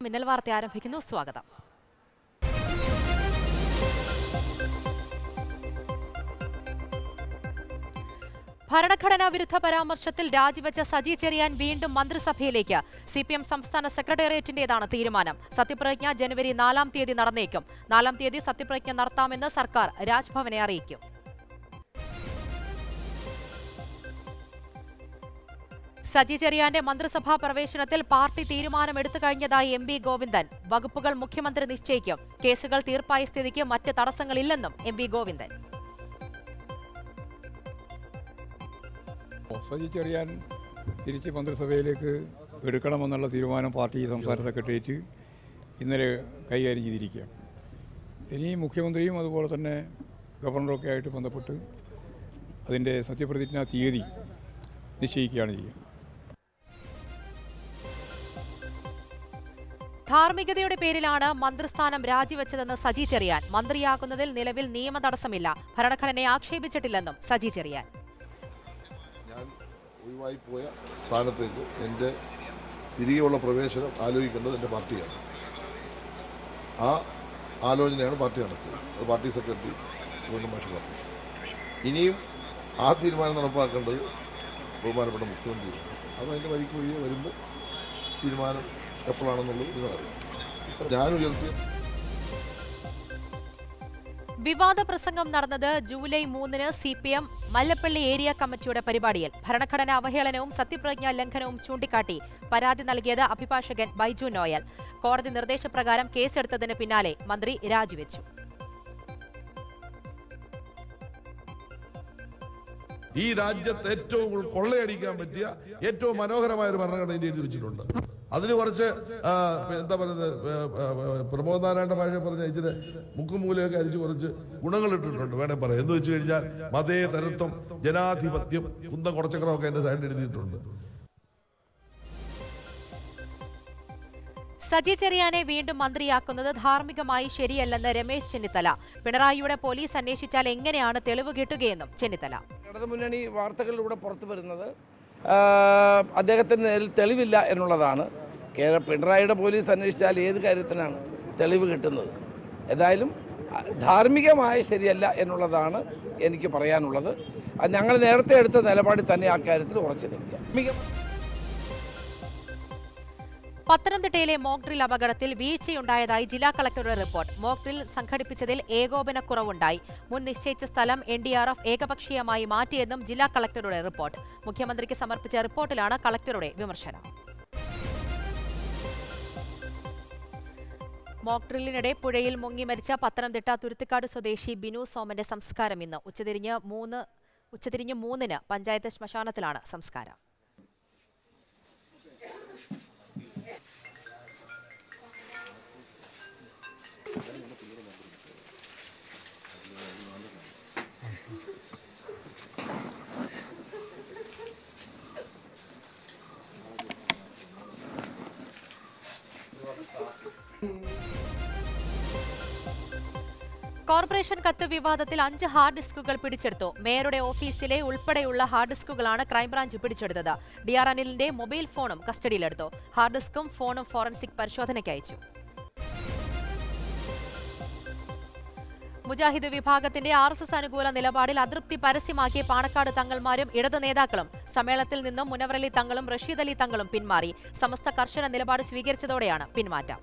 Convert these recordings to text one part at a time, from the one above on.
മിന്നൽ വാർത്ത ആരംഭിക്കുന്നു സ്വാഗതം ഭരണഘടനാ വിരുദ്ധ പരാമർശത്തിൽ രാജിവെച്ച സജി ചെറിയാൻ വീണ്ടും മന്ത്രിസഭയിലേക്ക് സി പി എം സംസ്ഥാന സെക്രട്ടേറിയറ്റിന്റേതാണ് തീരുമാനം സത്യപ്രതിജ്ഞ ജനുവരി നാലാം തീയതി നടന്നേക്കും നാലാം തീയതി സത്യപ്രതിജ്ഞ നടത്താമെന്ന് സർക്കാർ രാജ്ഭവനെ അറിയിക്കും സജി ചെറിയാന്റെ മന്ത്രിസഭാ പ്രവേശനത്തിൽ പാർട്ടി തീരുമാനമെടുത്തു കഴിഞ്ഞതായി എം വി ഗോവിന്ദൻ വകുപ്പുകൾ മുഖ്യമന്ത്രി നിശ്ചയിക്കും കേസുകൾ തീർപ്പായ സ്ഥിതിക്ക് മറ്റ് തടസ്സങ്ങളില്ലെന്നും എം വി ഗോവിന്ദൻ സജി ചെറിയാൻ തിരിച്ച് മന്ത്രിസഭയിലേക്ക് എടുക്കണമെന്നുള്ള തീരുമാനം പാർട്ടി സംസ്ഥാന സെക്രട്ടേറിയറ്റ് ഇന്നലെ കൈകാര്യം ചെയ്തിരിക്കുകയാണ് ഇനി മുഖ്യമന്ത്രിയും അതുപോലെ തന്നെ ഗവർണറൊക്കെ ആയിട്ട് ബന്ധപ്പെട്ട് അതിൻ്റെ സത്യപ്രതിജ്ഞാ തീയതി നിശ്ചയിക്കുകയാണ് ചെയ്യുക ധാർമ്മികതയുടെ പേരിലാണ് മന്ത്രിസ്ഥാനം രാജിവെച്ചതെന്ന് സജി ചെറിയാൻ മന്ത്രിയാകുന്നതിൽ നിലവിൽ നിയമ തടസ്സമില്ല ഭരണഘടനയെ ആക്ഷേപിച്ചിട്ടില്ലെന്നും സജി ചെറിയാൻ ഞാൻ ഒഴിവായി പോയ സ്ഥാനത്തേക്ക് എൻ്റെ തിരികെയുള്ള പ്രവേശനം ആലോചിക്കേണ്ടത് എൻ്റെ പാർട്ടിയാണ് ആ ആലോചനയാണ് പാർട്ടി നടത്തിയത് അത് പാർട്ടി സെക്രട്ടറി ഗോവിന്ദ മാഷ് പറഞ്ഞു ഇനിയും ആ തീരുമാനം നടപ്പാക്കേണ്ടത് ബഹുമാനപ്പെട്ട മുഖ്യമന്ത്രിയാണ് അത് അതിൻ്റെ വഴിക്ക് വഴിയെ വരുമ്പോൾ തീരുമാനം എപ്പോഴാണെന്നുള്ളത് നിങ്ങളറിയാം ഞാൻ ഉയർത്തിയ വിവാദ പ്രസംഗം നടന്നത് ജൂലൈ മൂന്നിന് C P M Mallappally area കമ്മിറ്റിയുടെ പരിപാടിയിൽ ഭരണഘടനാ അവഹേളനവും സത്യപ്രതിജ്ഞാ ലംഘനവും ചൂണ്ടിക്കാട്ടി പരാതി നൽകിയത് അഭിഭാഷകൻ ബൈജു നോയൽ കോടതി നിർദ്ദേശപ്രകാരം കേസെടുത്തതിന് പിന്നാലെ മന്ത്രി രാജിവെച്ചു ഈ രാജ്യത്ത് ഏറ്റവും കൂടുതൽ കൊള്ളയടിക്കാൻ പറ്റിയ ഏറ്റവും മനോഹരമായ ഒരു ഭരണഘടന ഇന്ത്യ എഴുതി വെച്ചിട്ടുണ്ട് അതിൽ കുറച്ച് ആ, എന്താ പറയുന്നത് ആ, ആ, ആ, പ്രമോദ് നാരായണ ഭാഷ പറഞ്ഞ ഇച്ചിരി മുക്കും മൂലയൊക്കെ അരിച്ച് കുറച്ച് ഗുണങ്ങൾ ഇട്ടിട്ടുണ്ട് വേണേ പറയാം എന്ന് വെച്ച് കഴിഞ്ഞാൽ മതേതരത്വം ജനാധിപത്യം കുന്തം കുറച്ചക്രമൊക്കെ എന്റെ സൈഡിൽ എഴുതിയിട്ടുണ്ട് സജി ചെറിയാനെ വീണ്ടും മന്ത്രിയാക്കുന്നത് ധാർമ്മികമായി ശരിയല്ലെന്ന് രമേശ് ചെന്നിത്തല പിണറായിയുടെ പോലീസ് അന്വേഷിച്ചാൽ എങ്ങനെയാണ് തെളിവ് കിട്ടുകയെന്നും ചെന്നിത്തല ഇടതുമുന്നണി വാർത്തകളിലൂടെ പുറത്തു വരുന്നത് ആ, അദ്ദേഹത്തിന് നേരിൽ തെളിവില്ല എന്നുള്ളതാണ് കേരള പിണറായിയുടെ പോലീസ് അന്വേഷിച്ചാൽ ഏത് കാര്യത്തിനാണ് തെളിവ് കിട്ടുന്നത് ഏതായാലും ആ, ധാർമ്മികമായ ശരിയല്ല എന്നുള്ളതാണ് എനിക്ക് പറയാനുള്ളത് അത് ഞങ്ങൾ നേരത്തെ എടുത്ത നിലപാടിൽ തന്നെ ആ കാര്യത്തിൽ ഉറച്ചു നിൽക്കുക ധാർമ്മിക- പത്തനംതിട്ടയിലെ മോക്ക് ഡ്രിൽ അപകടത്തിൽ വീഴ്ചയുണ്ടായതായി ജില്ലാ കളക്ടറുടെ റിപ്പോർട്ട് മോക്ക് ഡ്രിൽ സംഘടിപ്പിച്ചതിൽ ഏകോപനക്കുറവുണ്ടായി മുൻ നിശ്ചയിച്ച സ്ഥലം എൻ ഡി ആർ എഫ് ഏകപക്ഷീയമായി മാറ്റിയെന്നും ജില്ലാ കളക്ടറുടെ റിപ്പോർട്ട് മുഖ്യമന്ത്രിക്ക് സമർപ്പിച്ച റിപ്പോർട്ടിലാണ് കളക്ടറുടെ വിമർശനം മോക്ക് ഡ്രില്ലിനിടെ പുഴയിൽ മുങ്ങി മരിച്ച പത്തനംതിട്ട തുരുത്തിക്കാട് സ്വദേശി ബിനു സോമന്റെ സംസ്കാരം ഇന്ന് ഉച്ചതിരിഞ്ഞ് മൂന്ന് ഉച്ചതിരിഞ്ഞ് മൂന്നിന് പഞ്ചായത്ത് ശ്മശാനത്തിലാണ് സംസ്കാരം കോർപ്പറേഷൻ കത്ത് വിവാദത്തിൽ അഞ്ച് ഹാർഡ് ഡിസ്കുകൾ പിടിച്ചെടുത്തു മേയറുടെ ഓഫീസിലെ ഉൾപ്പെടെയുള്ള ഹാർഡ് ഡിസ്കുകളാണ് ക്രൈംബ്രാഞ്ച് പിടിച്ചെടുത്തത് ഡി ആർ അനിലിന്റെ മൊബൈൽ ഫോണും കസ്റ്റഡിയിലെടുത്തു ഹാർഡ് ഡിസ്കും ഫോണും ഫോറൻസിക് പരിശോധനയ്ക്ക് അയച്ചു മുജാഹിദ് വിഭാഗത്തിന്റെ ആർ എസ് എസ് അനുകൂല നിലപാടിൽ അതൃപ്തി പരസ്യമാക്കിയ പാണക്കാട് തങ്ങൾമാരും ഇടതു നേതാക്കളും സമ്മേളനത്തിൽ നിന്നും മുനവറലി തങ്ങളും റഷീദ് അലി തങ്ങളും പിന്മാറി സമസ്ത കർശന നിലപാട് സ്വീകരിച്ചതോടെയാണ് പിന്മാറ്റം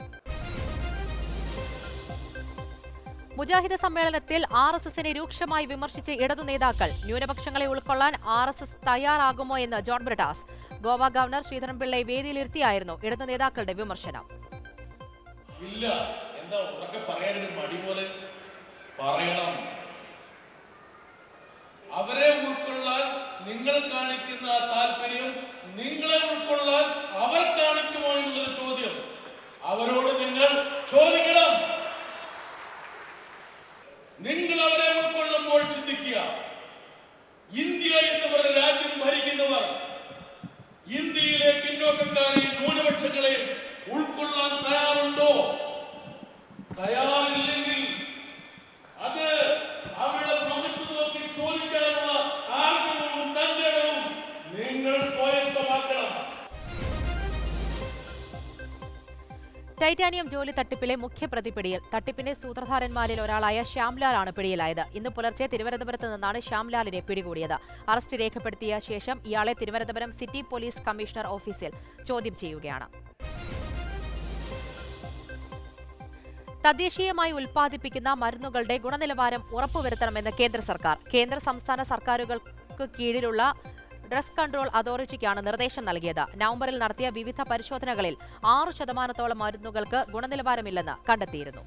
മുജാഹിദ് സമ്മേളനത്തിൽ ആർ എസ് എസിനെ രൂക്ഷമായി വിമർശിച്ച് ഇടതു നേതാക്കൾ ന്യൂനപക്ഷങ്ങളെ ഉൾക്കൊള്ളാൻ ആർ എസ് എസ് തയ്യാറാകുമോ എന്ന് ജോൺ ബ്രിട്ടാസ് ഗോവ ഗവർണർ ശ്രീധരൻപിള്ളയെ വേദിയിലിരുത്തിയായിരുന്നു ഇടതു നേതാക്കളുടെ വിമർശനം ഇല്ല എന്താ ഉറക്കെ പറയാനൊരു മടി പോലെ പറയണം അവരെ ഉൾക്കൊള്ളാൻ നിങ്ങൾ കാണിക്കുന്ന ആ താല്പര്യം നിങ്ങളെ ഉൾക്കൊള്ളാൻ അവർ കാണിക്കുമോ എന്നുള്ളൊരു ചോദ്യം അവരോട് നിങ്ങൾ ചോദിക്കണം നിങ്ങൾ അവരെ ഉൾക്കൊള്ളുമ്പോൾ ചിന്തിക്കുക ഇന്ത്യ എന്ന് പറയുന്ന രാജ്യം ഭരിക്കുന്നവർ ഇന്ത്യയിലെ പിന്നോക്കക്കാരെയും ന്യൂനപക്ഷങ്ങളെയും ഉൾക്കൊള്ളാൻ തയ്യാറുണ്ടോ തയ്യാറില്ലെങ്കിൽ അത് അവരുടെ മുഖത്ത് നോക്കി ചോദിക്കാനുള്ള ആർജവും തന്ത്രവും നിങ്ങൾ സ്വായത്തമാക്കണം ടൈറ്റാനിയം ജോലി തട്ടിപ്പിലെ മുഖ്യപ്രതി പിടിയിൽ തട്ടിപ്പിന്റെ സൂത്രധാരന്മാരിൽ ഒരാളായ ശ്യാംലാലാണ് പിടിയിലായത് ഇന്ന് പുലർച്ചെ തിരുവനന്തപുരത്ത് നിന്നാണ് ശ്യാംലാലിനെ പിടികൂടിയത് അറസ്റ്റ് രേഖപ്പെടുത്തിയ ശേഷം ഇയാളെ തിരുവനന്തപുരം സിറ്റി പോലീസ് കമ്മീഷണർ ഓഫീസിൽ ചോദ്യം ചെയ്യുകയാണ് തദ്ദേശീയമായി ഉൽപ്പാദിപ്പിക്കുന്ന മരുന്നുകളുടെ ഗുണനിലവാരം ഉറപ്പുവരുത്തണമെന്ന് കേന്ദ്ര സർക്കാർ കേന്ദ്ര സംസ്ഥാന സർക്കാരുകൾക്ക് കീഴിലുള്ള ഡ്രഗ്സ് കൺട്രോൾ അതോറിറ്റിക്കാണ് നിർദ്ദേശം നൽകിയത് നവംബറിൽ നടത്തിയ വിവിധ പരിശോധനകളിൽ ആറ് ശതമാനത്തോളം മരുന്നുകൾക്ക് ഗുണനിലവാരമില്ലെന്ന് കണ്ടെത്തിയിരുന്നു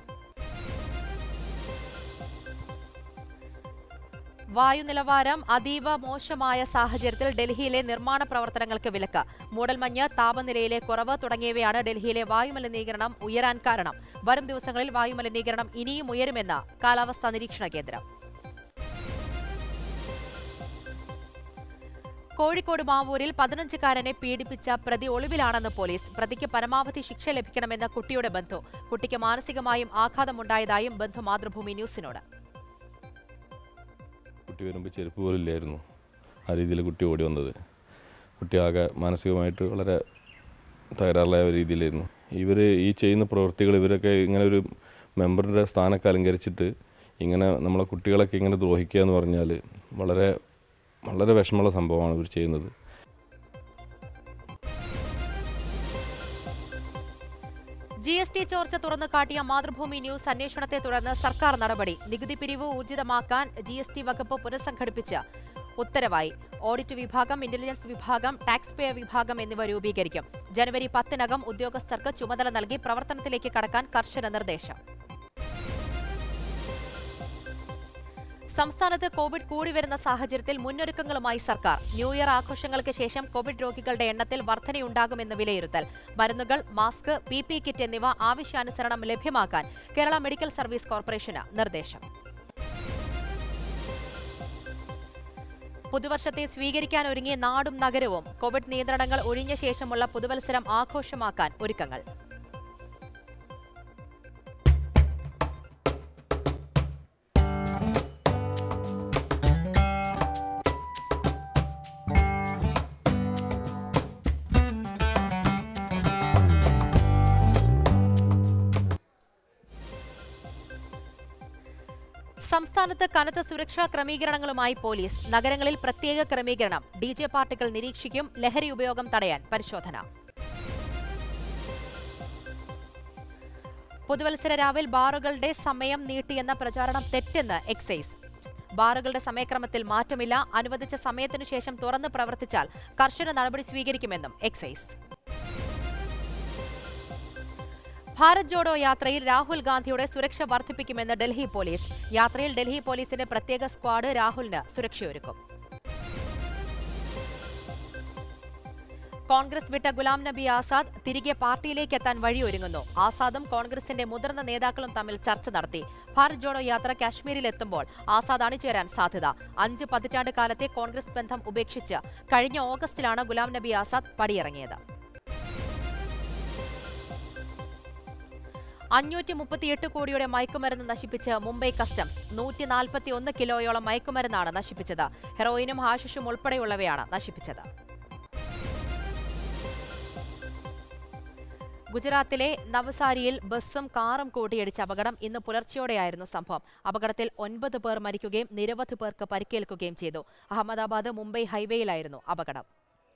വായുനിലവാരം അതീവ മോശമായ സാഹചര്യത്തിൽ ഡൽഹിയിലെ നിർമ്മാണ പ്രവർത്തനങ്ങൾക്ക് വിലക്ക് മൂടൽമഞ്ഞ് താപനിലയിലെ കുറവ് തുടങ്ങിയവയാണ് ഡൽഹിയിലെ വായുമലിനീകരണം ഉയരാൻ കാരണം വരും ദിവസങ്ങളിൽ വായുമലിനീകരണം ഇനിയും ഉയരുമെന്ന് കാലാവസ്ഥാ നിരീക്ഷണ കേന്ദ്രം കോഴിക്കോട് മാവൂരിൽ പതിനഞ്ചുകാരനെ പീഡിപ്പിച്ച പ്രതി ഒളിവിലാണെന്ന് പോലീസ് പ്രതിക്ക് പരമാവധി ശിക്ഷ ലഭിക്കണമെന്ന കുട്ടിയുടെ ബന്ധു കുട്ടിക്ക് മാനസികമായും ആഘാതമുണ്ടായതായും ബന്ധു മാതൃഭൂമി ന്യൂസിനോട് കുട്ടി വരുമ്പോൾ ചെരുപ്പ് പോലും ഇല്ലായിരുന്നു ആ രീതിയിൽ കുട്ടി ഓടി വന്നത് കുട്ടി ആകെ മാനസികമായിട്ട് വളരെ തകരാറിലായ ഒരു രീതിയിലായിരുന്നു ഇവർ ഈ ചെയ്യുന്ന പ്രവൃത്തികൾ ഇവരൊക്കെ ഇങ്ങനെ ഒരു മെമ്പറുടെ സ്ഥാനമൊക്കെ അലങ്കരിച്ചിട്ട് ഇങ്ങനെ നമ്മളെ കുട്ടികളൊക്കെ ഇങ്ങനെ ദ്രോഹിക്കുക എന്ന് പറഞ്ഞാൽ വളരെ വളരെ വിഷമമുള്ള സംഭവമാണ് ഇവർ ചെയ്യുന്നത് ജി എസ് ടി ചോർച്ച തുറന്നു കാട്ടിയ മാതൃഭൂമി ന്യൂസ് അന്വേഷണത്തെ തുടർന്ന് സർക്കാർ നടപടി നികുതി പിരിവ് ഊർജിതമാക്കാൻ ജി എസ് ടി വകുപ്പ് പുനഃസംഘടിപ്പിച്ച് ഉത്തരവായി ഓഡിറ്റ് വിഭാഗം ഇന്റലിജൻസ് വിഭാഗം ടാക്സ് പേയർ വിഭാഗം എന്നിവ രൂപീകരിക്കും ജനുവരി പത്തിനകം ഉദ്യോഗസ്ഥർക്ക് ചുമതല നൽകി പ്രവർത്തനത്തിലേക്ക് കടക്കാൻ കർശന നിർദ്ദേശം സംസ്ഥാനത്ത് കോവിഡ് കൂടി വരുന്ന സാഹചര്യത്തിൽ മുന്നൊരുക്കങ്ങളുമായി സർക്കാർ ന്യൂ ഇയർ ആഘോഷങ്ങൾക്ക് ശേഷം കോവിഡ് രോഗികളുടെ എണ്ണത്തിൽ വർധനയുണ്ടാകുമെന്ന് വിലയിരുത്തൽ മരുന്നുകൾ മാസ്ക് പി പി കിറ്റ് എന്നിവ ആവശ്യാനുസരണം ലഭ്യമാക്കാൻ കേരള മെഡിക്കൽ സർവീസ് കോർപ്പറേഷന് നിർദ്ദേശം പുതുവർഷത്തെ സ്വീകരിക്കാൻ ഒരുങ്ങിയ നാടും നഗരവും കോവിഡ് നിയന്ത്രണങ്ങൾ ഒഴിഞ്ഞ ശേഷമുള്ള പുതുവത്സരം ആഘോഷമാക്കാൻ ഒരുക്കങ്ങൾ സംസ്ഥാനത്ത് കനത്ത സുരക്ഷാ ക്രമീകരണങ്ങളുമായി പോലീസ് നഗരങ്ങളിൽ പ്രത്യേക ക്രമീകരണം ഡി ജെ പാർട്ടികൾ നിരീക്ഷിക്കും ലഹരി ഉപയോഗം തടയാൻ പരിശോധന പുതുവത്സര രാവിൽ ബാറുകളുടെ സമയം നീട്ടിയെന്ന പ്രചാരണം തെറ്റെന്ന് എക്സൈസ് ബാറുകളുടെ സമയക്രമത്തിൽ മാറ്റമില്ല അനുവദിച്ച സമയത്തിനു ശേഷം തുറന്ന് പ്രവർത്തിച്ചാൽ കർശന നടപടി സ്വീകരിക്കുമെന്നും എക്സൈസ് ഭാരത് ജോഡോ യാത്രയിൽ രാഹുൽ ഗാന്ധിയുടെ സുരക്ഷ വർദ്ധിപ്പിക്കുമെന്ന് ഡൽഹി പോലീസ് യാത്രയിൽ ഡൽഹി പോലീസിന്റെ പ്രത്യേക സ്ക്വാഡ് രാഹുലിന് സുരക്ഷയൊരുക്കും കോൺഗ്രസ് വിട്ട ഗുലാം നബി ആസാദ് തിരികെ പാർട്ടിയിലേക്ക് എത്താൻ വഴിയൊരുങ്ങുന്നു ആസാദും കോൺഗ്രസിന്റെ മുതിർന്ന നേതാക്കളും തമ്മിൽ ചർച്ച നടത്തി ഭാരത് ജോഡോ യാത്ര കാശ്മീരിൽ എത്തുമ്പോൾ ആസാദ് അണിചേരാൻ സാധ്യത അഞ്ച് പതിറ്റാണ്ട് കാലത്തെ കോൺഗ്രസ് ബന്ധം ഉപേക്ഷിച്ച് കഴിഞ്ഞ ഓഗസ്റ്റിലാണ് ഗുലാം നബി ആസാദ് പടിയിറങ്ങിയത് അഞ്ഞൂറ്റി മുപ്പത്തിയെട്ട് കോടിയുടെ മയക്കുമരുന്ന് നശിപ്പിച്ച് മുംബൈ കസ്റ്റംസ് നൂറ്റി നാൽപ്പത്തി ഒന്ന് കിലോയോളം മയക്കുമരുന്നാണ് നശിപ്പിച്ചത് ഹെറോയിനും ഹാഷിഷും ഉൾപ്പെടെയുള്ളവയാണ് നശിപ്പിച്ചത് ഗുജറാത്തിലെ നവസാരിയിൽ ബസ്സും കാറും കൂട്ടിയിടിച്ച അപകടം ഇന്ന് പുലർച്ചെയോടെയായിരുന്നു സംഭവം അപകടത്തിൽ ഒൻപത് പേർ മരിക്കുകയും നിരവധി പേർക്ക് പരിക്കേൽക്കുകയും ചെയ്തു അഹമ്മദാബാദ് മുംബൈ ഹൈവേയിലായിരുന്നു അപകടം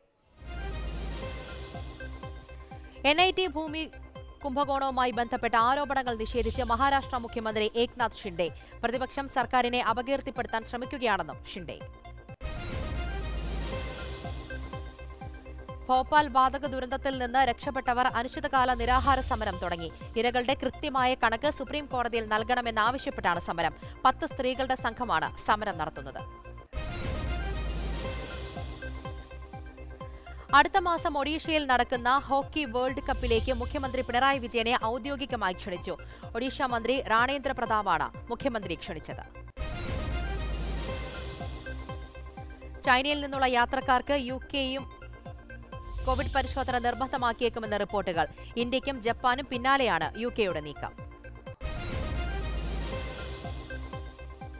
എൻ ഐ ടി ഭൂമി കുംഭകോണവുമായി ബന്ധപ്പെട്ട ആരോപണങ്ങൾ നിഷേധിച്ച് മഹാരാഷ്ട്ര മുഖ്യമന്ത്രി ഏക്നാഥ് ഷിൻഡെ പ്രതിപക്ഷം സർക്കാരിനെ അപകീർത്തിപ്പെടുത്താൻ ശ്രമിക്കുകയാണെന്നും ഷിൻഡെ ഭോപ്പാൽ വാതക ദുരന്തത്തിൽ നിന്ന് രക്ഷപ്പെട്ടവർ അനിശ്ചിതകാല നിരാഹാര സമരം തുടങ്ങി ഇരകളുടെ കൃത്യമായ കണക്ക് സുപ്രീം കോടതിയിൽ നൽകണമെന്നാവശ്യപ്പെട്ടാണ് സമരം പത്ത് സ്ത്രീകളുടെ സംഘമാണ് സമരം നടത്തുന്നത് അടുത്ത മാസം ഒഡീഷയിൽ നടക്കുന്ന ഹോക്കി വേൾഡ് കപ്പിലേക്ക് മുഖ്യമന്ത്രി പിണറായി വിജയനെ ഔദ്യോഗികമായി ക്ഷണിച്ചു ഒഡീഷ മന്ത്രി റാണേന്ദ്ര പ്രതാപാണ് മുഖ്യമന്ത്രി ക്ഷണിച്ചത് ചൈനയിൽ നിന്നുള്ള യാത്രക്കാർക്ക് യു കെയും കോവിഡ് പരിശോധന നിർബന്ധമാക്കിയേക്കുമെന്ന് റിപ്പോർട്ടുകൾ ഇന്ത്യയ്ക്കും ജപ്പാനും പിന്നാലെയാണ് യു കെയുടെ നീക്കം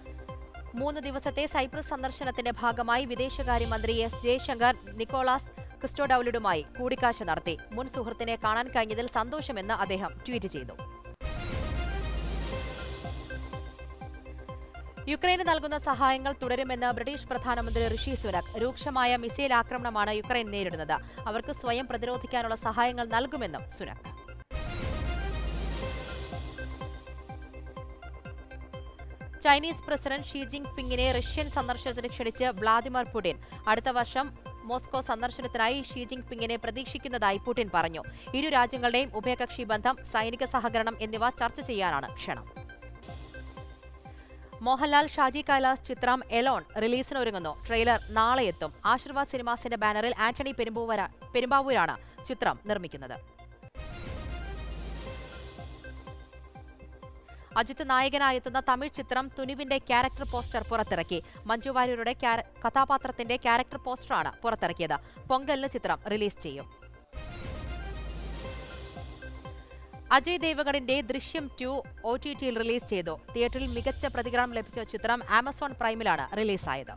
മൂന്ന് ദിവസത്തെ സൈപ്രസ് സന്ദർശനത്തിന്റെ ഭാഗമായി വിദേശകാര്യമന്ത്രി എസ് ജയശങ്കർ നിക്കോളാസ് ക്രിസ്റ്റോ ഡൌലിഡുമായി കൂടിക്കാഴ്ച നടത്തി മുൻ സുഹൃത്തിനെ കാണാൻ കഴിഞ്ഞതിൽ സന്തോഷമെന്ന് അദ്ദേഹം ട്വീറ്റ് ചെയ്തു യുക്രൈന് നൽകുന്ന സഹായങ്ങൾ തുടരുമെന്ന് ബ്രിട്ടീഷ് പ്രധാനമന്ത്രി ഋഷി സുനക് രൂക്ഷമായ മിസൈൽ ആക്രമണമാണ് യുക്രൈൻ നേരിടുന്നത് അവർക്ക് സ്വയം പ്രതിരോധിക്കാനുള്ള സഹായങ്ങൾ നൽകുമെന്നും Sunak Chinese president Xi Jing പിങ്ങിനെ റഷ്യൻ സന്ദർശനത്തിന് ക്ഷണിച്ച് വ്ളാദിമിർ പുടിൻ അടുത്ത വർഷം മോസ്കോ സന്ദർശനത്തിനായി ഷീ ജിങ് പിങ്ങിനെ പ്രതീക്ഷിക്കുന്നതായി പുടിൻ പറഞ്ഞു ഇരു രാജ്യങ്ങളുടെയും ഉഭയകക്ഷി ബന്ധം സൈനിക സഹകരണം എന്നിവ ചർച്ച ചെയ്യാനാണ് ക്ഷണം മോഹൻലാൽ ഷാജി കൈലാസ് ചിത്രം എലോൺ റിലീസിനൊരുങ്ങുന്നു ട്രെയിലർ നാളെ എത്തും ആശീർവാദ് സിനിമാസിന്റെ ബാനറിൽ ആന്റണി പെരുമ്പാവൂര പെരുമ്പാവൂരാണ് ചിത്രം നിർമ്മിക്കുന്നത് അജിത്ത് നായകനായെത്തുന്ന തമിഴ് ചിത്രം തുനുവിന്റെ ക്യാരക്ടർ പോസ്റ്റർ പുറത്തിറക്കി മഞ്ജു വാര്യരുടെ ക്യാര- കഥാപാത്രത്തിന്റെ ക്യാരക്ടർ പോസ്റ്ററാണ് പുറത്തിറക്കിയത് പൊങ്കലിന് ചിത്രം റിലീസ് ചെയ്യും അജയ് ദേവഗണിന്റെ ദൃശ്യം ടു ഒ ടി ടിയിൽ റിലീസ് ചെയ്തു തിയേറ്ററിൽ മികച്ച പ്രതികരണം ലഭിച്ച ചിത്രം ആമസോൺ പ്രൈമിലാണ് റിലീസായത്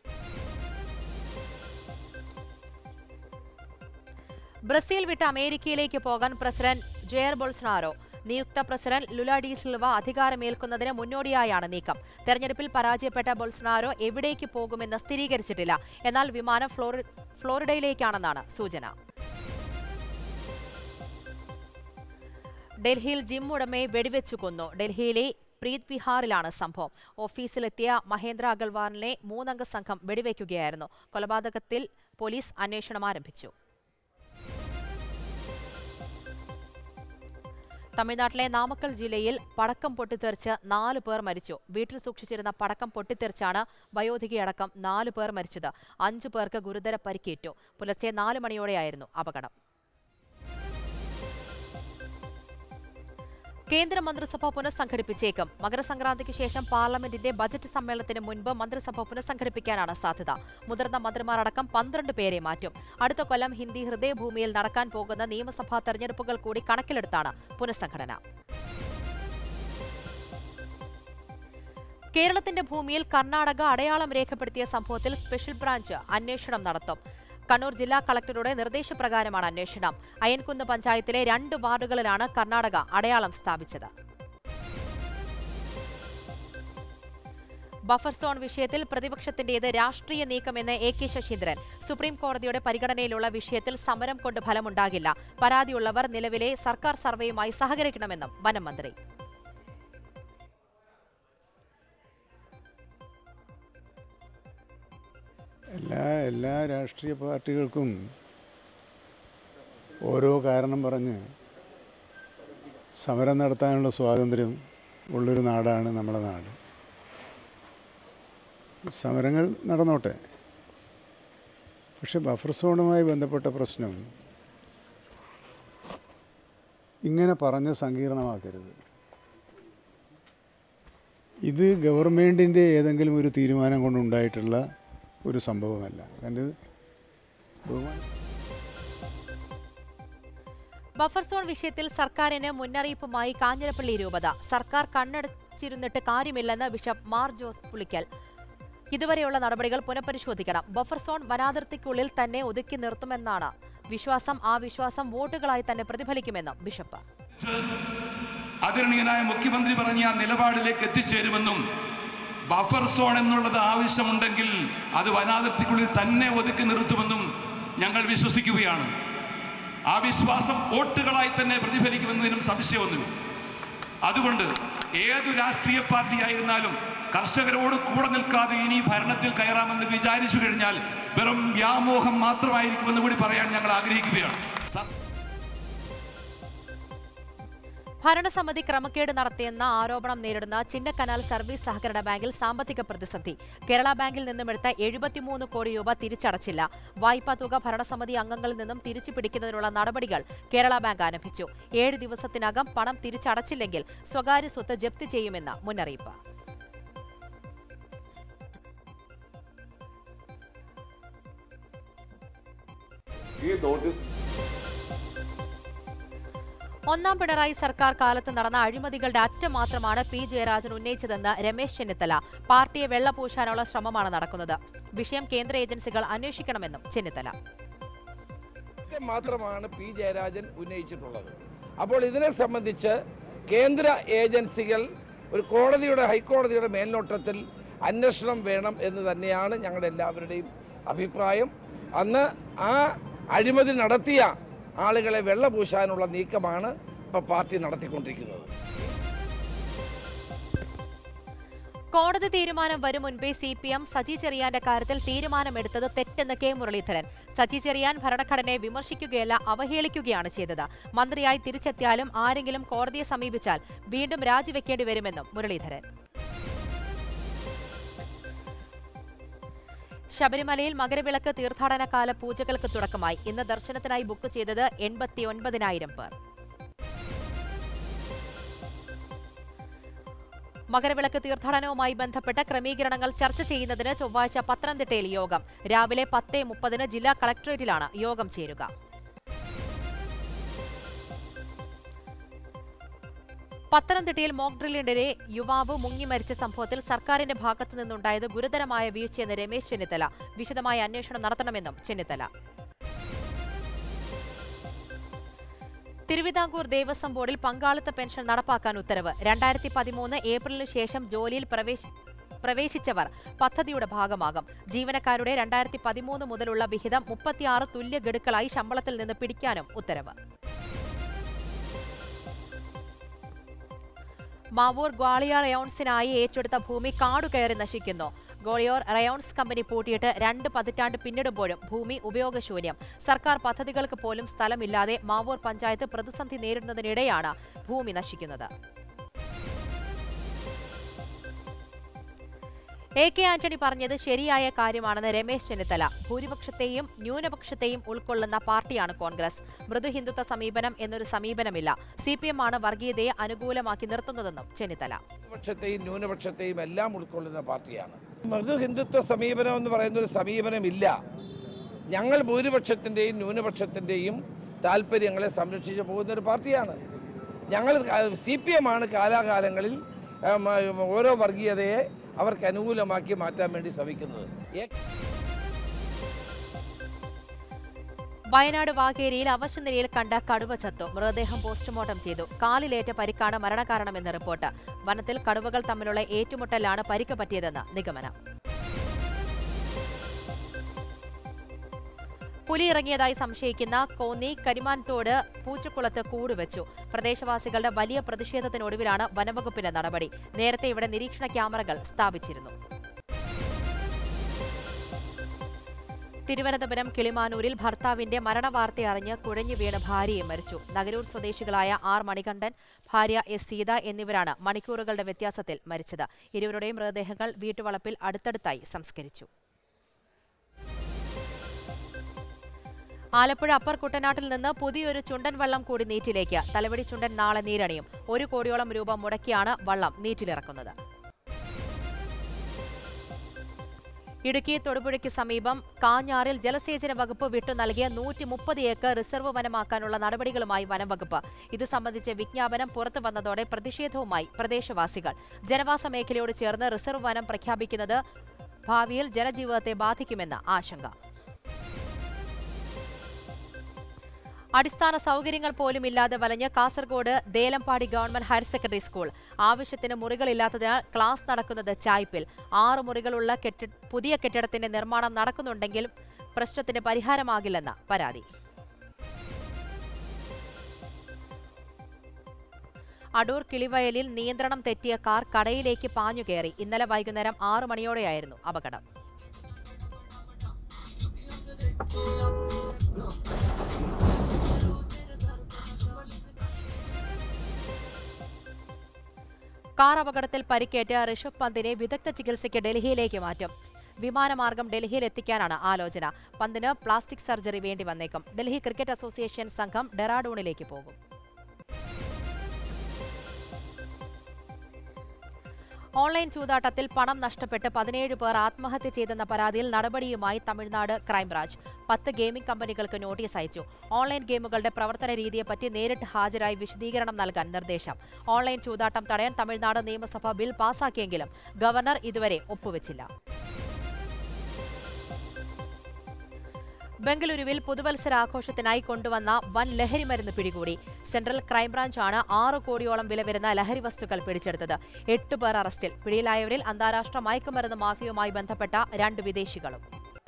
ബ്രസീൽ വിട്ട് അമേരിക്കയിലേക്ക് പോകാൻ പ്രസിഡന്റ് ജെയർ ബോൾസനാരോ നിയുക്ത പ്രസിഡന്റ് ലുല ഡി സിൽവ അധികാരമേൽക്കുന്നതിന് മുന്നോടിയായാണ് നീക്കം തെരഞ്ഞെടുപ്പിൽ പരാജയപ്പെട്ട ബോൾസനാരോ എവിടേക്ക് പോകുമെന്ന് സ്ഥിരീകരിച്ചിട്ടില്ല എന്നാൽ വിമാനം ഫ്ലോറി- ഫ്ലോറിഡയിലേക്കാണെന്നാണ് സൂചന ഡൽഹിയിൽ ജിം ഉടമയെ വെടിവെച്ചു കൊന്നു ഡൽഹിയിലെ പ്രീത് വിഹാറിലാണ് സംഭവം ഓഫീസിലെത്തിയ മഹേന്ദ്ര അഗർവാളിനെ മൂന്നംഗ സംഘം വെടിവെക്കുകയായിരുന്നു കൊലപാതകത്തിൽ പോലീസ് അന്വേഷണം ആരംഭിച്ചു തമിഴ്നാട്ടിലെ നാമക്കൽ ജില്ലയിൽ പടക്കം പൊട്ടിത്തെറിച്ച് നാല് പേർ മരിച്ചു വീട്ടിൽ സൂക്ഷിച്ചിരുന്ന പടക്കം പൊട്ടിത്തെറിച്ചാണ് വയോധികയടക്കം നാല് പേർ മരിച്ചത് അഞ്ചു പേർക്ക് ഗുരുതര പരിക്കേറ്റു പുലർച്ചെ നാല് മണിയോടെയായിരുന്നു അപകടം കേന്ദ്ര മന്ത്രിസഭ പുനഃസംഘടിപ്പിച്ചേക്കും മകരസംക്രാന്തിക്ക് ശേഷം പാർലമെന്റിന്റെ ബജറ്റ് സമ്മേളനത്തിന് മുൻപ് മന്ത്രിസഭ പുനഃസംഘടിപ്പിക്കാനാണ് സാധ്യത മുതിർന്ന മന്ത്രിമാർ അടക്കം പന്ത്രണ്ട് പേരെ മാറ്റും അടുത്ത കൊല്ലം ഹിന്ദി ഹൃദയഭൂമിയിൽ നടക്കാൻ പോകുന്ന നിയമസഭാ തെരഞ്ഞെടുപ്പുകൾ കൂടി കണക്കിലെടുത്താണ് പുനഃസംഘടന കേരളത്തിന്റെ ഭൂമിയിൽ കർണാടക അടയാളം രേഖപ്പെടുത്തിയ സംഭവത്തിൽ സ്പെഷ്യൽ ബ്രാഞ്ച് അന്വേഷണം നടത്തും കണ്ണൂർ ജില്ലാ കളക്ടറുടെ നിർദ്ദേശപ്രകാരമാണ് അന്വേഷണം അയൻകുന്ന് പഞ്ചായത്തിലെ രണ്ട് വാർഡുകളിലാണ് കർണാടക അടയാളം സ്ഥാപിച്ചത് ബഫർ സോൺ വിഷയത്തിൽ പ്രതിപക്ഷത്തിന്റേത് രാഷ്ട്രീയ നീക്കമെന്ന് എ കെ ശശീന്ദ്രൻ സുപ്രീം കോടതിയുടെ പരിഗണനയിലുള്ള വിഷയത്തിൽ സമരം കൊണ്ട് ഫലമുണ്ടാകില്ല പരാതിയുള്ളവർ നിലവിലെ സർക്കാർ സർവേയുമായി സഹകരിക്കണമെന്നും വനം മന്ത്രി എല്ലാ എല്ലാ രാഷ്ട്രീയ പാർട്ടികൾക്കും ഓരോ കാരണം പറഞ്ഞ് സമരം നടത്താനുള്ള സ്വാതന്ത്ര്യം ഉള്ളൊരു നാടാണ് നമ്മുടെ നാട് സമരങ്ങൾ നടന്നോട്ടെ പക്ഷെ ബഫർ സോണുമായി ബന്ധപ്പെട്ട പ്രശ്നം ഇങ്ങനെ പറഞ്ഞ് സങ്കീർണമാക്കരുത് ഇത് ഗവൺമെൻറ്റിൻ്റെ ഏതെങ്കിലും ഒരു തീരുമാനം കൊണ്ടുണ്ടായിട്ടുള്ള ഒരു സംഭവമല്ല കാരണം ഇത് ബഹുമാനം ബഫർ സോൺ വിഷയത്തിൽ സർക്കാരിന് മുന്നറിയിപ്പുമായി കാഞ്ഞിരപ്പള്ളി രൂപത സർക്കാർ കണ്ണടച്ചിരുന്നിട്ട് കാര്യമില്ലെന്ന് ബിഷപ്പ് മാർ ജോസ് പുളിക്കൽ ഇതുവരെയുള്ള നടപടികൾ പുനഃപരിശോധിക്കണം ബഫർ സോൺ വനാതിർത്തിക്കുള്ളിൽ തന്നെ ഒതുക്കി നിർത്തുമെന്നാണ് വിശ്വാസം ആ വിശ്വാസം വോട്ടുകളായി തന്നെ പ്രതിഫലിക്കുമെന്നും ബിഷപ്പ് ആദരണീയനായ മുഖ്യമന്ത്രി പറഞ്ഞ ആ നിലപാടിലേക്ക് എത്തിച്ചേരുമെന്നും ബഫർ സോൺ എന്നുള്ളത് ആവശ്യമുണ്ടെങ്കിൽ അത് വനാതിർത്തിക്കുള്ളിൽ തന്നെ ഒതുക്കി നിർത്തുമെന്നും ഞങ്ങൾ വിശ്വസിക്കുകയാണ് ആ വിശ്വാസം വോട്ടുകളായി തന്നെ പ്രതിഫലിക്കുമെന്നതിനും സംശയമൊന്നുമില്ല അതുകൊണ്ട് ഏതു രാഷ്ട്രീയ പാർട്ടി ആയിരുന്നാലും കർഷകരോട് കൂടെ നിൽക്കാതെ ഇനി ഭരണത്തിൽ കയറാമെന്ന് വിചാരിച്ചു കഴിഞ്ഞാൽ വെറും വ്യാമോഹം മാത്രമായിരിക്കുമെന്ന് കൂടി പറയാൻ ഞങ്ങൾ ആഗ്രഹിക്കുകയാണ് സ- ഭരണസമിതി ക്രമക്കേട് നടത്തിയെന്ന ആരോപണം നേരിടുന്ന ചിന്നക്കനാൽ സർവീസ് സഹകരണ ബാങ്കിൽ സാമ്പത്തിക പ്രതിസന്ധി കേരള ബാങ്കിൽ നിന്നും എടുത്ത എഴുപത്തിമൂന്ന് കോടി രൂപ തിരിച്ചടച്ചില്ല വായ്പാ തുക ഭരണസമിതി അംഗങ്ങളിൽ നിന്നും തിരിച്ചു പിടിക്കുന്നതിനുള്ള നടപടികൾ കേരള ബാങ്ക് ആരംഭിച്ചു ഏഴ് ദിവസത്തിനകം പണം തിരിച്ചടച്ചില്ലെങ്കിൽ സ്വകാര്യ സ്വത്ത് ജപ്തി ചെയ്യുമെന്ന് മുന്നറിയിപ്പ് ഒന്നാം പിണറായി സർക്കാർ കാലത്ത് നടന്ന അഴിമതികളുടെ അറ്റം മാത്രമാണ് പി ജയരാജൻ ഉന്നയിച്ചതെന്ന് രമേശ് ചെന്നിത്തല പാർട്ടിയെ വെള്ളപൂശാനുള്ള ശ്രമമാണ് നടക്കുന്നത് വിഷയം കേന്ദ്ര ഏജൻസികൾ അന്വേഷിക്കണമെന്നും ചെന്നിത്തല കുറ്റം മാത്രമാണ് പി ജയരാജൻ ഉന്നയിച്ചിട്ടുള്ളത് അപ്പോൾ ഇതിനെ സംബന്ധിച്ച് കേന്ദ്ര ഏജൻസികൾ ഒരു കോടതിയുടെ ഹൈക്കോടതിയുടെ മേൽനോട്ടത്തിൽ അന്വേഷണം വേണം എന്ന് തന്നെയാണ് ഞങ്ങളുടെ എല്ലാവരുടെയും അഭിപ്രായം അന്ന് ആ അഴിമതി നടത്തിയ ആളുകളെ വെള്ളപൂശാനുള്ള നീക്കമാണ് ഇപ്പോൾ പാർട്ടി നടത്തിക്കൊണ്ടിരിക്കുന്നത് കോടതി തീരുമാനം വരും മുൻപേ സി പി എം സജി ചെറിയാന്റെ കാര്യത്തിൽ തീരുമാനമെടുത്തത് തെറ്റെന്ന് കെ മുരളീധരൻ സജി ചെറിയാൻ ഭരണഘടനയെ വിമർശിക്കുകയല്ല അവഹേളിക്കുകയാണ് ചെയ്തത് മന്ത്രിയായി തിരിച്ചെത്തിയാലും ആരെങ്കിലും കോടതിയെ സമീപിച്ചാൽ വീണ്ടും രാജിവെക്കേണ്ടി വരുമെന്നും മുരളീധരൻ ശബരിമലയിൽ മകരവിളക്ക് തീർത്ഥാടനകാല പൂജകൾക്ക് തുടക്കമായി ഇന്ന് ദർശനത്തിനായി ബുക്ക് ചെയ്തത് എൺപത്തിയൊൻപതിനായിരം പേർ മകരവിളക്ക് തീർത്ഥാടനവുമായി ബന്ധപ്പെട്ട ക്രമീകരണങ്ങൾ ചർച്ച ചെയ്യുന്നതിന് ചൊവ്വാഴ്ച പത്തനംതിട്ടയിൽ യോഗം രാവിലെ പത്ത് മുപ്പതിന് ജില്ലാ കളക്ടറേറ്റിലാണ് യോഗം ചേരുക പത്തനംതിട്ടയിൽ മോക്ക് ഡ്രില്ലിനിടെ യുവാവ് മുങ്ങി മരിച്ച സംഭവത്തിൽ സർക്കാരിന്റെ ഭാഗത്തു നിന്നുണ്ടായത് ഗുരുതരമായ വീഴ്ചയെന്ന് രമേശ് ചെന്നിത്തല വിശദമായ അന്വേഷണം നടത്തണമെന്നും ചെന്നിത്തല തിരുവിതാംകൂർ ദേവസ്വം ബോർഡിൽ പങ്കാളിത്ത പെൻഷൻ നടപ്പാക്കാൻ ഉത്തരവ് രണ്ടായിരത്തി പതിമൂന്ന് ഏപ്രിലിന് ശേഷം ജോലിയിൽ പ്രവേശി പ്രവേശിച്ചവർ പദ്ധതിയുടെ ഭാഗമാകും ജീവനക്കാരുടെ രണ്ടായിരത്തി പതിമൂന്ന് മുതലുള്ള വിഹിതം മുപ്പത്തിയാറ് തുല്യ ഗഡുക്കളായി ശമ്പളത്തിൽ നിന്ന് പിടിക്കാനും ഉത്തരവ് മാവൂർ ഗ്വാളിയർ റയോൺസിനായി ഏറ്റെടുത്ത ഭൂമി കാടുകയറി നശിക്കുന്നു ഗോളിയോർ റയോൺസ് കമ്പനി പൂട്ടിയിട്ട് രണ്ട് പതിറ്റാണ്ട് പിന്നിടുമ്പോഴും ഭൂമി ഉപയോഗശൂന്യം സർക്കാർ പദ്ധതികൾക്ക് പോലും സ്ഥലമില്ലാതെ മാവൂർ പഞ്ചായത്ത് പ്രതിസന്ധി നേരിടുന്നതിനിടെയാണ് ഭൂമി നശിക്കുന്നത് എ കെ ആന്റണി പറഞ്ഞത് ശരിയായ കാര്യമാണെന്ന് രമേശ് ചെന്നിത്തല ഭൂരിപക്ഷത്തെയും ന്യൂനപക്ഷത്തെയും ഉൾക്കൊള്ളുന്ന പാർട്ടിയാണ് കോൺഗ്രസ് മൃദു ഹിന്ദുത്വ സമീപനം എന്നൊരു സമീപനമില്ല സി പി എം ആണ് വർഗീയതയെ അനുകൂലമാക്കി നിർത്തുന്നതെന്നും ചെന്നിത്തല പക്ഷത്തെയും ന്യൂനപക്ഷത്തെയും എല്ലാം ഉൾക്കൊള്ളുന്ന പാർട്ടിയാണ് മൃദു ഹിന്ദുത്വ സമീപനം എന്ന് പറയുന്ന ഒരു സമീപനമില്ല ഞങ്ങൾ ഭൂരിപക്ഷത്തിൻ്റെയും ന്യൂനപക്ഷത്തിൻ്റെയും താല്പര്യങ്ങളെ സംരക്ഷിച്ചു പോകുന്ന ഒരു പാർട്ടിയാണ് ഞങ്ങൾ സി പി എം ആണ് കാലാകാലങ്ങളിൽ ഉം, ഉം, ഓരോ വർഗീയതയെ അവർക്ക് അനുകൂലമാക്കി മാറ്റാൻ വേണ്ടി ശ്രമിക്കുന്നത് ഏ- വയനാട് വാകേരിയിൽ അവശനിലയിൽ കണ്ട കടുവ ചത്തു മൃതദേഹം പോസ്റ്റ്മോർട്ടം ചെയ്തു കാലിലേറ്റ പരിക്കാണ് മരണകാരണമെന്ന് റിപ്പോർട്ട് വനത്തിൽ കടുവകൾ തമ്മിലുള്ള ഏറ്റുമുട്ടലാണ് പരിക്ക് പറ്റിയതെന്ന് നിഗമനം പുലി ഇറങ്ങിയതായി സംശയിക്കുന്ന കോന്നി കരിമാൻതോട് പൂച്ചക്കുളത്ത് കൂടുവെച്ചു പ്രദേശവാസികളുടെ വലിയ പ്രതിഷേധത്തിനൊടുവിലാണ് വനവകുപ്പിന്റെ നടപടി നേരത്തെ ഇവിടെ നിരീക്ഷണ ക്യാമറകൾ സ്ഥാപിച്ചിരുന്നു തിരുവനന്തപുരം കിളിമാനൂരിൽ ഭർത്താവിന്റെ മരണവാർത്ത അറിഞ്ഞ് കുഴഞ്ഞു വീണ് ഭാര്യയും മരിച്ചു നഗരൂർ സ്വദേശികളായ ആർ മണികണ്ഠൻ ഭാര്യ എസ് സീത എന്നിവരാണ് മണിക്കൂറുകളുടെ വ്യത്യാസത്തിൽ മരിച്ചത് ഇരുവരുടെയും മൃതദേഹങ്ങൾ വീട്ടുവളപ്പിൽ അടുത്തടുത്തായി സംസ്കരിച്ചു ആലപ്പുഴ അപ്പർ കുട്ടനാട്ടിൽ നിന്ന് പുതിയൊരു ചുണ്ടൻ വള്ളം കൂടി നീറ്റിലേക്ക് തലവടി ചുണ്ടൻ നാളെ നീരണിയും ഒരു കോടിയോളം രൂപ മുടക്കിയാണ് വള്ളം നീറ്റിലിറക്കുന്നത് ഇടുക്കി തൊടുപുഴയ്ക്ക് സമീപം കാഞ്ഞാറിൽ ജലസേചന വകുപ്പ് വിട്ടു നൽകിയ നൂറ്റി മുപ്പത് ഏക്കർ റിസർവ് വനമാക്കാനുള്ള നടപടികളുമായി വനംവകുപ്പ് ഇത് സംബന്ധിച്ച വിജ്ഞാപനം പുറത്തു വന്നതോടെ പ്രതിഷേധവുമായി പ്രദേശവാസികൾ ജനവാസ മേഖലയോട് ചേർന്ന് റിസർവ് വനം പ്രഖ്യാപിക്കുന്നത് ഭാവിയിൽ ജനജീവിതത്തെ ബാധിക്കുമെന്ന് ആശങ്ക അടിസ്ഥാന സൗകര്യങ്ങൾ പോലും ഇല്ലാതെ വലഞ്ഞ് Kasaragod Delampady government higher secondary school ആവശ്യത്തിന് മുറികളില്ലാത്തതിനാൽ ക്ലാസ് നടക്കുന്നത് ചായ്പിൽ ആറ് മുറികളുള്ള കെട്ടി പുതിയ കെട്ടിടത്തിന്റെ നിർമ്മാണം നടക്കുന്നുണ്ടെങ്കിലും പ്രശ്നത്തിന് പരിഹാരമാകില്ലെന്ന് പരാതി അടൂർ കിളിവയലിൽ നിയന്ത്രണം തെറ്റിയ കാർ കടയിലേക്ക് പാഞ്ഞുകയറി ഇന്നലെ വൈകുന്നേരം ആറു മണിയോടെയായിരുന്നു അപകടം കാർ അപകടത്തിൽ പരിക്കേറ്റ ഋഷഭ് പന്തിനെ വിദഗ്ധ ചികിത്സയ്ക്ക് ഡൽഹിയിലേക്ക് മാറ്റും വിമാനമാർഗം ഡൽഹിയിൽ എത്തിക്കാനാണ് ആലോചന പന്തിന് പ്ലാസ്റ്റിക് സർജറി വേണ്ടി വന്നേക്കും ഡൽഹി ക്രിക്കറ്റ് അസോസിയേഷൻ സംഘം ഡെറാഡൂണിലേക്ക് പോകും ഓൺലൈൻ ചൂതാട്ടത്തിൽ പണം നഷ്ടപ്പെട്ട് പതിനേഴ് പേർ ആത്മഹത്യ ചെയ്തെന്ന പരാതിയിൽ നടപടിയുമായി തമിഴ്നാട് ക്രൈംബ്രാഞ്ച് പത്ത് ഗെയിമിംഗ് കമ്പനികൾക്ക് നോട്ടീസ് അയച്ചു ഓൺലൈൻ ഗെയിമുകളുടെ പ്രവർത്തന രീതിയെപ്പറ്റി നേരിട്ട് ഹാജരായി വിശദീകരണം നൽകാൻ നിർദ്ദേശം ഓൺലൈൻ ചൂതാട്ടം തടയാൻ തമിഴ്നാട് നിയമസഭ ബിൽ പാസാക്കിയെങ്കിലും ഗവർണർ ഇതുവരെ ഒപ്പുവെച്ചില്ല ബംഗളൂരുവിൽ പുതുവത്സരാഘോഷത്തിനായി കൊണ്ടുവന്ന വൻ ലഹരി മരുന്ന് പിടികൂടി സെൻട്രൽ ക്രൈംബ്രാഞ്ചാണ് ആറ് കോടിയോളം വില വരുന്ന ലഹരി വസ്തുക്കൾ പിടിച്ചെടുത്തത് എട്ട് പേർ അറസ്റ്റിൽ പിടിയിലായവരിൽ അന്താരാഷ്ട്ര മയക്കുമരുന്ന് മാഫിയുമായി ബന്ധപ്പെട്ട രണ്ട് വിദേശികളും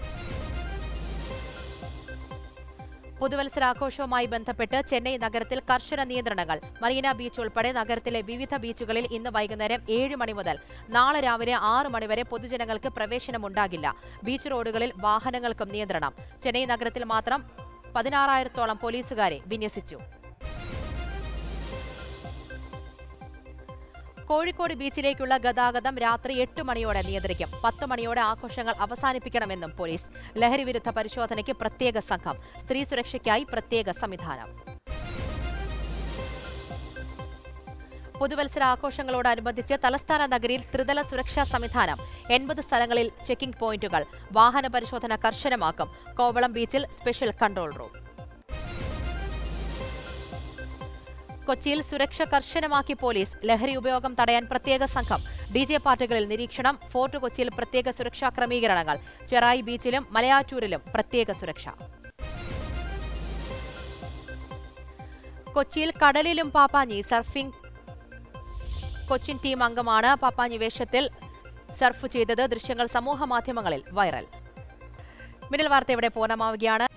പുതുവത്സരാഘോഷവുമായി ബന്ധപ്പെട്ട് ചെന്നൈ നഗരത്തിൽ കർശന നിയന്ത്രണങ്ങൾ മറീന ബീച്ച് ഉൾപ്പെടെ നഗരത്തിലെ വിവിധ ബീച്ചുകളിൽ ഇന്ന് വൈകുന്നേരം ഏഴ് മണി മുതൽ നാളെ രാവിലെ ആറ് മണിവരെ പൊതുജനങ്ങൾക്ക് പ്രവേശനമുണ്ടാകില്ല ബീച്ച് റോഡുകളിൽ വാഹനങ്ങൾക്കും നിയന്ത്രണം ചെന്നൈ നഗരത്തിൽ മാത്രം പതിനാറായിരത്തോളം പോലീസുകാരെ വിന്യസിച്ചു കോഴിക്കോട് ബീച്ചിലേക്കുള്ള ഗതാഗതം രാത്രി എട്ട് മണിയോടെ നിയന്ത്രിക്കും പത്ത് മണിയോടെ ആഘോഷങ്ങൾ അവസാനിപ്പിക്കണമെന്നും പോലീസ് ലഹരി വിരുദ്ധ പരിശോധനയ്ക്ക് പ്രത്യേക സംഘം സ്ത്രീ സുരക്ഷയ്ക്കായി പ്രത്യേക സംവിധാനം പുതുവത്സരാഘോഷങ്ങളോടനുബന്ധിച്ച് തലസ്ഥാന നഗരിയിൽ ത്രിതല സുരക്ഷാ സംവിധാനം എൺപത് സ്ഥലങ്ങളിൽ ചെക്കിംഗ് പോയിന്റുകൾ വാഹന പരിശോധന കർശനമാക്കും കോവളം ബീച്ചിൽ സ്പെഷ്യൽ കൺട്രോൾ റൂം കൊച്ചിയിൽ സുരക്ഷ കർശനമാക്കി പോലീസ് ലഹരി ഉപയോഗം തടയാൻ പ്രത്യേക സംഘം ഡി ജെ പാർട്ടികളിൽ നിരീക്ഷണം ഫോർട്ട് കൊച്ചിയിൽ പ്രത്യേക സുരക്ഷാ ക്രമീകരണങ്ങൾ ചെറായി ബീച്ചിലും മലയാറ്റൂരിലും പ്രത്യേക സുരക്ഷ കൊച്ചിയിൽ കടലിലും പാപ്പാഞ്ഞി സർഫിംഗ് കൊച്ചിൻ ടീം അംഗമാണ് പാപ്പാഞ്ഞി വേഷത്തിൽ സർഫ് ചെയ്തത് ദൃശ്യങ്ങൾ സമൂഹ മാധ്യമങ്ങളിൽ വൈറൽ മിന്നൽ വാർത്ത ഇവിടെ പൂർണ്ണമാവുകയാണ്